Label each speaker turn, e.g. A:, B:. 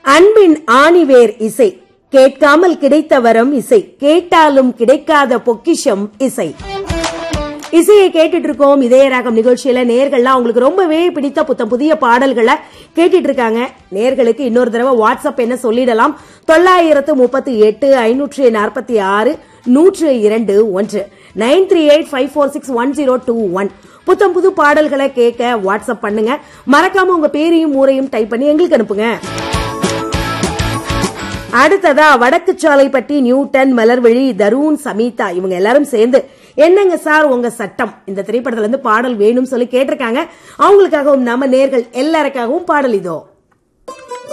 A: அன்பின் ஆணிவேர் இசை கேட்காமல் கிடைத்த வரம் இசை கேட்டாலும் கிடைக்காத பொக்கிஷம் இசை இசையை கேட்டுட்டு இருக்கோம் இதய ராகம் நிகழ்ச்சியில நேர்கள்லாம் உங்களுக்கு ரொம்பவே பிடித்த புத்தம் புதிய பாடல்களை கேட்டுட்டு இருக்காங்க நேர்களுக்கு இன்னொரு தடவை வாட்ஸ்அப் என்ன சொல்லிடலாம் தொள்ளாயிரத்து முப்பத்தி எட்டு ஐநூற்றி நாற்பத்தி ஆறு நூற்று இரண்டு ஒன்று nine three eight five four six one zero two one புத்தம் புது பாடல்களை கேட்க வாட்ஸ்அப் பண்ணுங்க மறக்காம உங்க பேரையும் ஊரையும் டைப் பண்ணி எங்களுக்கு அனுப்புங்க அடுத்ததா வடக்கு சாலைப்பட்டி நியூட்டன் மலர்வழி தருண் சமீதா இவங்க எல்லாரும் சேர்ந்து என்னங்க சார் உங்க சட்டம் இந்த திரைப்படத்துல இருந்து பாடல் வேணும்னு சொல்லி கேட்டிருக்காங்க அவங்களுக்காகவும் நம்ம நேர்கள் எல்லாருக்காகவும் பாடல் இதோ